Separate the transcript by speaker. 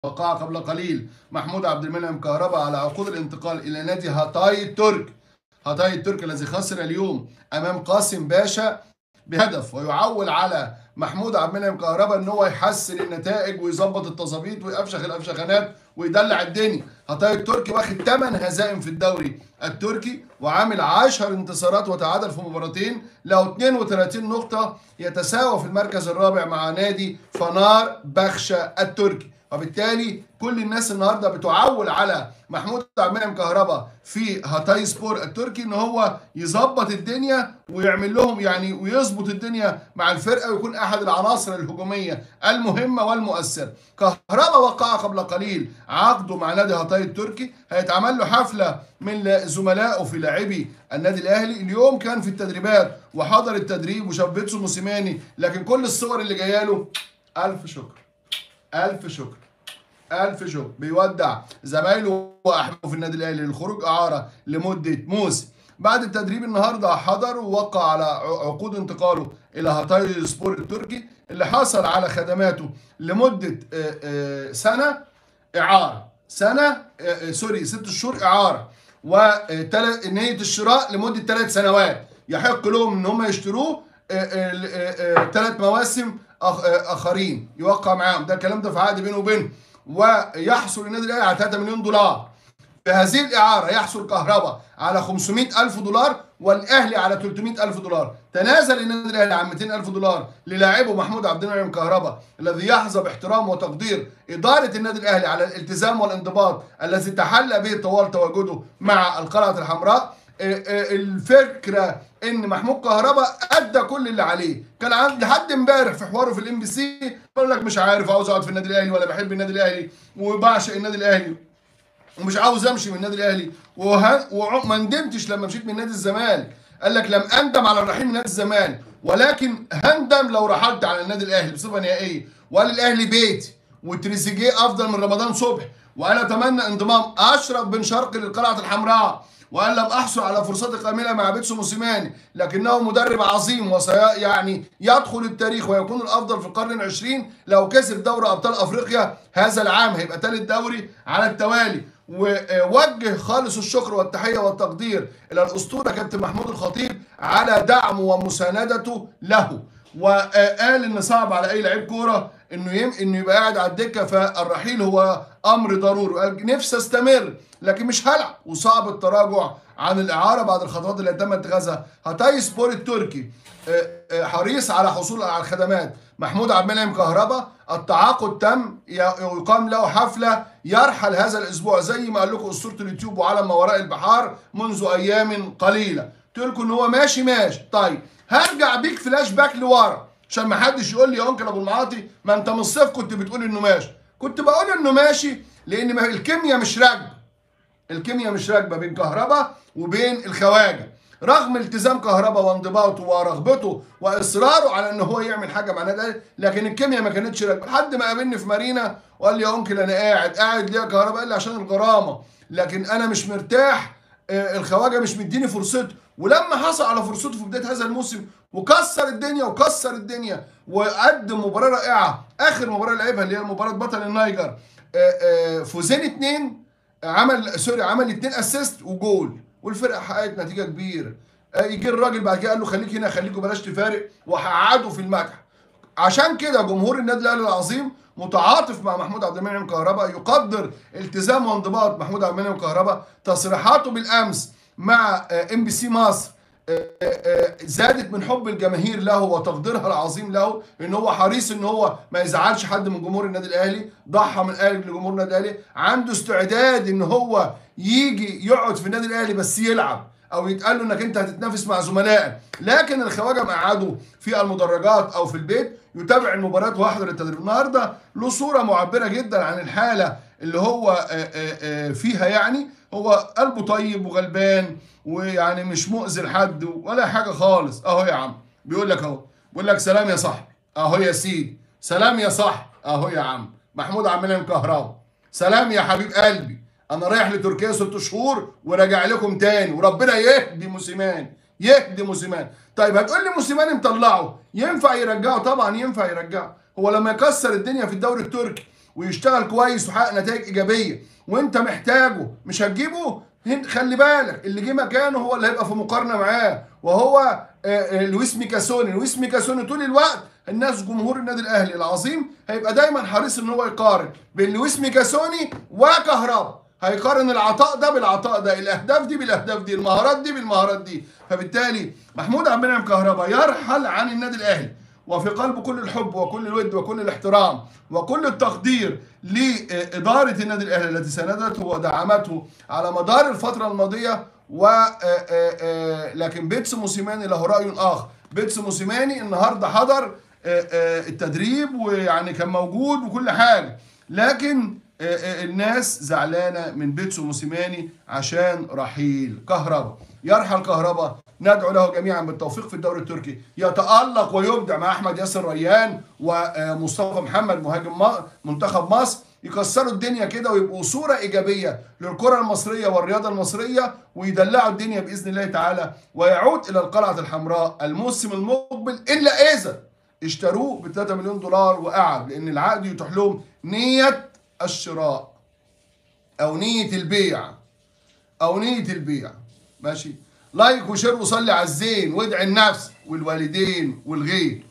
Speaker 1: وقع قبل قليل محمود عبد المنعم كهربا على عقود الانتقال الى نادي هاتاي الترك هاتاي الترك الذي خسر اليوم امام قاسم باشا بهدف ويعول على محمود عبد المنعم كهربا ان هو يحسن النتائج ويظبط التظابيط ويفشخ الافشخانات ويدلع الدنيا هاتاي التركي واخد 8 هزائم في الدوري التركي وعامل 10 انتصارات وتعادل في مباراتين له 32 نقطة يتساوى في المركز الرابع مع نادي فنار بخشة التركي وبالتالي كل الناس النهارده بتعول على محمود عبد المنعم كهربا في هاتاي سبور التركي ان هو يظبط الدنيا ويعمل لهم يعني ويظبط الدنيا مع الفرقه ويكون احد العناصر الهجوميه المهمه والمؤثره. كهربا وقع قبل قليل عقده مع نادي هاتاي التركي هيتعمل له حفله من زملائه في لاعبي النادي الاهلي اليوم كان في التدريبات وحضر التدريب وشاف بيتسو موسيماني لكن كل الصور اللي جايه له الف شكر الف شكر الف شكر بيودع زمايله واحبابه في النادي الاهلي للخروج اعاره لمده موسم بعد التدريب النهارده حضر ووقع على عقود انتقاله الى هاتاي سبور التركي اللي حصل على خدماته لمده سنه اعاره سنه سوري ست شهور اعاره ونيه الشراء لمده ثلاث سنوات يحق لهم ان هم يشتروه ثلاث مواسم اخرين يوقع معاهم ده الكلام ده في عقد بينه وبينه ويحصل النادي الاهلي على 3 مليون دولار في هذه الإعارة يحصل كهرباء على 500 ألف دولار والأهلي على 300 ألف دولار تنازل النادي الأهلي عن 200 ألف دولار للاعبه محمود عبد المنعم كهرباء الذي يحظى باحترام وتقدير إدارة النادي الأهلي على الالتزام والانضباط الذي تحلى به طوال تواجده مع القلعة الحمراء الفكره ان محمود كهربا ادى كل اللي عليه كان عند لحد امبارح في حواره في الام بي سي يقول لك مش عارف عاوز اقعد في النادي الاهلي ولا بحب النادي الاهلي وبعشق النادي الاهلي ومش عاوز امشي من النادي الاهلي وما ندمتش لما مشيت من نادي الزمالك قال لك لم اندم على الرحيل من نادي الزمالك ولكن هندم لو رحلت على النادي الاهلي بصفه نهائيه وقال الاهلي بيتي وتريزيجيه افضل من رمضان صبحي وانا اتمنى انضمام اشرف بن شرقي للقلعه الحمراء وان لم احصل على فرصتي كامله مع بيتسو موسيماني لكنه مدرب عظيم وسي يعني يدخل التاريخ ويكون الافضل في القرن العشرين لو كسب دوري ابطال افريقيا هذا العام هيبقى ثالث دوري على التوالي ووجه خالص الشكر والتحيه والتقدير الى الاسطوره كابتن محمود الخطيب على دعمه ومساندته له وقال ان صعب على اي لعيب كوره انه يم انه يبقى قاعد على الدكه فالرحيل هو امر ضروري قال نفسي استمر لكن مش هلعب وصعب التراجع عن الاعاره بعد الخطوات اللي تم اتخاذها هاتاي سبور التركي حريص على حصول على الخدمات محمود عبد المنعم كهربا التعاقد تم يقام له حفله يرحل هذا الاسبوع زي ما قال لكم اسطوره اليوتيوب وعالم ما وراء البحار منذ ايام قليله قلت لكم ان هو ماشي ماشي طيب هرجع بيك فلاش باك لورا عشان ما حدش يقول لي يا انكل ابو المعاطي ما انت من الصيف كنت بتقول انه ماشي كنت بقول انه ماشي لان الكيمياء مش راكبه الكيمياء مش راكبه بين كهربا وبين الخواجه رغم التزام كهربا وانضباطه ورغبته واصراره على ان هو يعمل حاجه مع النادي لكن الكيمياء ما كانتش راكبه لحد ما قابلني في مارينا وقال لي يا انكل انا قاعد قاعد ليه يا كهربا قال لي عشان الغرامه لكن انا مش مرتاح الخواجه مش مديني فرصته ولما حصل على فرصته في بدايه هذا الموسم وكسر الدنيا وكسر الدنيا وقدم مباراه رائعه اخر مباراه لعبها اللي هي مباراه بطل النيجر فوزين اتنين عمل سوري عمل اتنين اسيست وجول والفرقه حققت نتيجه كبيره يجي الراجل بعد كده قال له خليك هنا خليكوا بلاش تفارق وهقعده في المدح عشان كده جمهور النادي الاهلي العظيم متعاطف مع محمود عبد المنعم كهربا يقدر التزام وانضباط محمود عبد المنعم كهربا تصريحاته بالامس مع ام بي سي مصر زادت من حب الجماهير له وتقديرها العظيم له ان هو حريص ان هو ما يزعلش حد من جمهور النادي الاهلي ضحى من اجل جمهور النادي الاهلي عنده استعداد ان هو يجي يقعد في النادي الاهلي بس يلعب او يتقال له انك انت هتتنافس مع زملائك لكن الخواجه مقعده في المدرجات او في البيت يتابع المباريات ويحضر التدريب النهارده له صوره معبره جدا عن الحاله اللي هو فيها يعني هو قلبه طيب وغلبان ويعني مش مؤذي لحد ولا حاجه خالص اهو يا عم بيقول لك اهو بيقول لك سلام يا صاحبي اهو يا سيدي سلام يا صاحبي اهو يا عم محمود عبد المنعم كهربا سلام يا حبيب قلبي انا رايح لتركيا ست شهور وراجع لكم تاني وربنا يهدي موسيمان يهدي موسيمان طيب هتقول لي موسيمان مطلعه ينفع يرجعه طبعا ينفع يرجعه هو لما يكسر الدنيا في الدوري التركي ويشتغل كويس ويحقق نتائج ايجابيه وانت محتاجه مش هتجيبه هن- خلي بالك اللي جه مكانه هو اللي هيبقى في مقارنه معاه وهو آه، آه، لويس ميكاسوني لويس ميكاسوني طول الوقت الناس جمهور النادي الاهلي العظيم هيبقى دايما حريص ان هو يقارن بين لويس ميكاسوني وكهربا هيقارن العطاء ده بالعطاء ده الاهداف دي بالاهداف دي المهارات دي بالمهارات دي فبالتالي محمود عبد المنعم كهربا يرحل عن النادي الاهلي وفي قلبه كل الحب وكل الود وكل الاحترام وكل التقدير لإدارة النادي الأهلي التي ساندته ودعمته على مدار الفترة الماضية و آه، آه، آه، لكن بيتس موسيماني له رأي آخر بيتس موسيماني النهارده حضر آه، آه، التدريب ويعني كان موجود وكل حاجة لكن آه، آه، الناس زعلانة من بيتسو موسيماني عشان رحيل كهربا يرحل كهربا ندعو له جميعا بالتوفيق في الدوري التركي يتألق ويبدع مع أحمد ياسر ريان ومصطفى محمد مهاجم م- منتخب مصر يكسروا الدنيا كده ويبقوا صورة إيجابية للكرة المصرية والرياضة المصرية ويدلعوا الدنيا بإذن الله تعالى ويعود إلى القلعة الحمراء الموسم المقبل إلا إذا اشتروه ب 3 مليون دولار وقعد لأن العقد يتيح لهم نية الشراء أو نية البيع او نيه البيع ماشي لايك وشير وصلي على الزين وادعي النفس والوالدين والغير